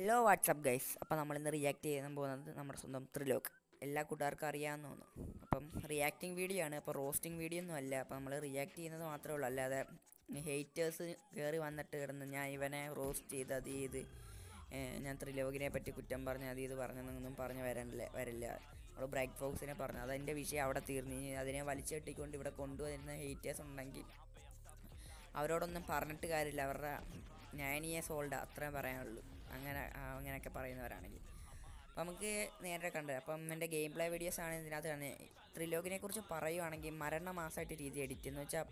hello WhatsApp guys അപ്പോൾ നമ്മളിന്ന് react ചെയ്യാൻ പോകുന്നത് നമ്മുടെ സ്വന്തം ത്രിലോക്ക് എല്ലാ കൂട്ടുകാർക്കും അറിയാമെന്ന് തോന്നുന്നു അപ്പം റിയാക്ടിങ് വീഡിയോ ആണ് അപ്പോൾ റോസ്റ്റിംഗ് വീഡിയോ ഒന്നും അല്ല അപ്പോൾ നമ്മൾ റിയാക്ട് ചെയ്യുന്നത് മാത്രമേ ഉള്ളൂ അല്ലാതെ ഹെയ്റ്റേഴ്സ് കയറി വന്നിട്ട് കിടന്ന് ഞാൻ ഇവനെ റോസ്റ്റ് ചെയ്ത് അത് ചെയ്ത് ഏഹ് ഞാൻ ത്രിലോകിനെ പറ്റി കുറ്റം പറഞ്ഞ് അത് ഇത് പറഞ്ഞെന്നൊന്നും പറഞ്ഞ് വരണില്ല വരില്ല നമ്മൾ ബ്രൈക്ക് ഫോക്സിനെ പറഞ്ഞു അതെൻ്റെ വിഷയം അവിടെ തീർന്നു ഇനി അതിനെ വലിച്ചെട്ടിക്കൊണ്ട് ഇവിടെ കൊണ്ടുവരുന്ന ഹെയ്റ്റേഴ്സ് ഉണ്ടെങ്കിൽ അവരോടൊന്നും പറഞ്ഞിട്ട് കാര്യമില്ല അവരുടെ നയനിയെ സോൾഡ് അത്രയും പറയാനുള്ളൂ അങ്ങനെ ആ, അങ്ങനെയൊക്കെ പറയുന്നവരാണെങ്കിൽ അപ്പം നമുക്ക് നേരെ കണ്ടത് അപ്പം എൻ്റെ ഗെയിം പ്ലേ വീഡിയോസ് ആണ് ഇതിനകത്ത് തന്നെ ത്രിലോകിനെ കുറിച്ച് പറയുവാണെങ്കിൽ മരണമാസമായിട്ട് രീതി എഡിറ്റ് എന്ന് വെച്ചാൽ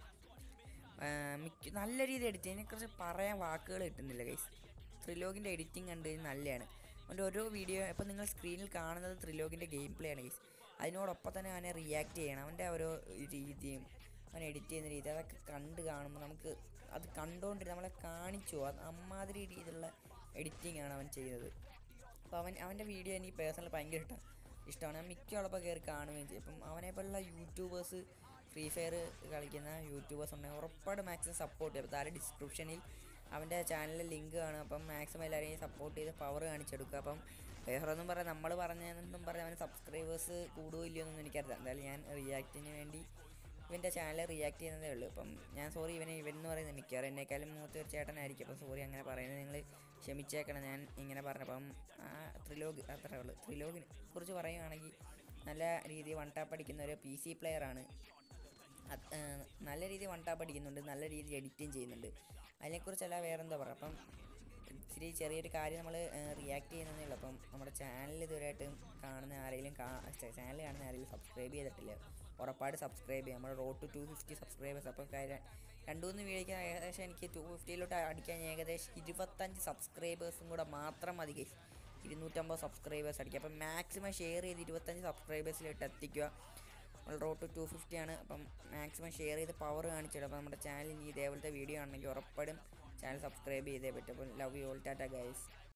മിക്ക നല്ല രീതി എഡിറ്റ് ഇതിനെക്കുറിച്ച് പറയാൻ വാക്കുകൾ കിട്ടുന്നില്ല ഗൈസ് ത്രിലോകിൻ്റെ എഡിറ്റിംഗ് കണ്ട് കഴിഞ്ഞാൽ നല്ലതാണ് അവൻ്റെ ഓരോ വീഡിയോ ഇപ്പം നിങ്ങൾ സ്ക്രീനിൽ കാണുന്നത് ത്രിലോകിൻ്റെ ഗെയിം പ്ലേ ആണ് ഗൈസ് അതിനോടൊപ്പം തന്നെ അവനെ റിയാക്ട് ചെയ്യണം അവൻ്റെ ഓരോ രീതിയും അവൻ എഡിറ്റ് ചെയ്യുന്ന രീതി അതൊക്കെ കണ്ട് കാണുമ്പോൾ നമുക്ക് അത് കണ്ടുകൊണ്ടിരുന്ന് നമ്മളെ കാണിച്ചു അത് അമ്മാതിരി രീതിയിലുള്ള എഡിറ്റിംഗ് ആണ് അവൻ ചെയ്തത് അപ്പോൾ അവൻ അവൻ്റെ വീഡിയോ എനിക്ക് പേഴ്സണൽ ഭയങ്കര ഇഷ്ടം ഇഷ്ടമാണ് ഞാൻ മിക്കുള്ളപ്പോൾ കയറി കാണുകയും ചെയ്യും അപ്പം അവനെ പോലുള്ള യൂട്യൂബേഴ്സ് ഫ്രീ ഫയർ കളിക്കുന്ന യൂട്യൂബേഴ്സ് ഉണ്ടെങ്കിൽ ഉറപ്പായിട്ട് മാക്സിമം സപ്പോർട്ട് ചെയ്യും അപ്പോൾ താഴെ ഡിസ്ക്രിപ്ഷനിൽ അവൻ്റെ ചാനലിൽ ലിങ്ക് കാണും അപ്പം മാക്സിമം എല്ലാവരെയും സപ്പോർട്ട് ചെയ്ത് പവർ കാണിച്ചെടുക്കുക അപ്പം വേറൊന്നും പറയാം നമ്മൾ പറഞ്ഞതെന്നും പറഞ്ഞാൽ അവന് സബ്സ്ക്രൈബേഴ്സ് കൂടുകയോ ഇല്ലയോ എന്നൊന്നും എനിക്കറിയാം എന്തായാലും ഞാൻ റിയാക്റ്റിന് വേണ്ടി ഇവൻ്റെ ചാനൽ റിയാക്ട് ചെയ്യുന്നതേ ഉള്ളൂ അപ്പം ഞാൻ സോറി ഇവനെ ഇവൻ എന്ന് പറയുന്നത് മിക്കവാറും എന്നെക്കാളും മൂത്ത ഒരു ചേട്ടനായിരിക്കും അപ്പം സോറി അങ്ങനെ പറയുന്നത് നിങ്ങൾ ക്ഷമിച്ചേക്കണം ഞാൻ ഇങ്ങനെ പറഞ്ഞപ്പം ആ ത്രിലോഗ് അത്രേ ഉള്ളൂ ത്രിലോഗിനെ കുറിച്ച് പറയുകയാണെങ്കിൽ നല്ല രീതിയിൽ വൺ ടാപ്പ് അടിക്കുന്ന ഒരു പി സി പ്ലെയറാണ് അത്, ആ, നല്ല രീതിയിൽ വൺ ടാപ്പ് അടിക്കുന്നുണ്ട് നല്ല രീതിയിൽ എഡിറ്റിങ് ചെയ്യുന്നുണ്ട് അതിനെക്കുറിച്ചല്ല വേറെ എന്താ പറയുക അപ്പം ഇച്ചിരി ചെറിയൊരു കാര്യം നമ്മൾ റിയാക്ട് ചെയ്യുന്നതേ ഉള്ളൂ അപ്പം നമ്മുടെ ചാനൽ ഇതുവരെയായിട്ട് കാണുന്ന ആരെങ്കിലും ചാനൽ കാണുന്ന ആരെങ്കിലും സബ്സ്ക്രൈബ് ചെയ്തിട്ടില്ല ഉറപ്പായിട്ട് സബ്സ്ക്രൈബ് ചെയ്യാം നമ്മുടെ road to two fifty subscribers അപ്പം കാര്യം രണ്ടു മൂന്ന് വീഡിയോയ്ക്ക് ഏകദേശം എനിക്ക് ടു ഫിഫ്റ്റിയിലോട്ട് അടിക്കാൻ ഏകദേശം ഇരുപത്തഞ്ച് സബ്സ്ക്രൈബേഴ്സും കൂടെ മാത്രം മതി ഗൈസ് ഇരുന്നൂറ്റമ്പത് സബ്സ്ക്രൈബേഴ്സ് അടിക്കുക അപ്പം മാക്സിമം ഷെയർ ചെയ്ത് ഇരുപത്തഞ്ച് സബ്സ്ക്രൈബേഴ്സിലോട്ട് എത്തിക്കുക നമ്മൾ റോഡ് ടു ടു ഫിഫ്റ്റി ആണ് അപ്പം മാക്സിമം ഷെയർ ചെയ്ത് പവർ കാണിച്ചിടും അപ്പോൾ നമ്മുടെ ചാനൽ ഇനി ഇതേപോലത്തെ വീഡിയോ ആണെങ്കിൽ ഉറപ്പായിട്ടും ചാനൽ സബ്സ്ക്രൈബ് ചെയ്തേ പറ്റും അപ്പം love you all tata guys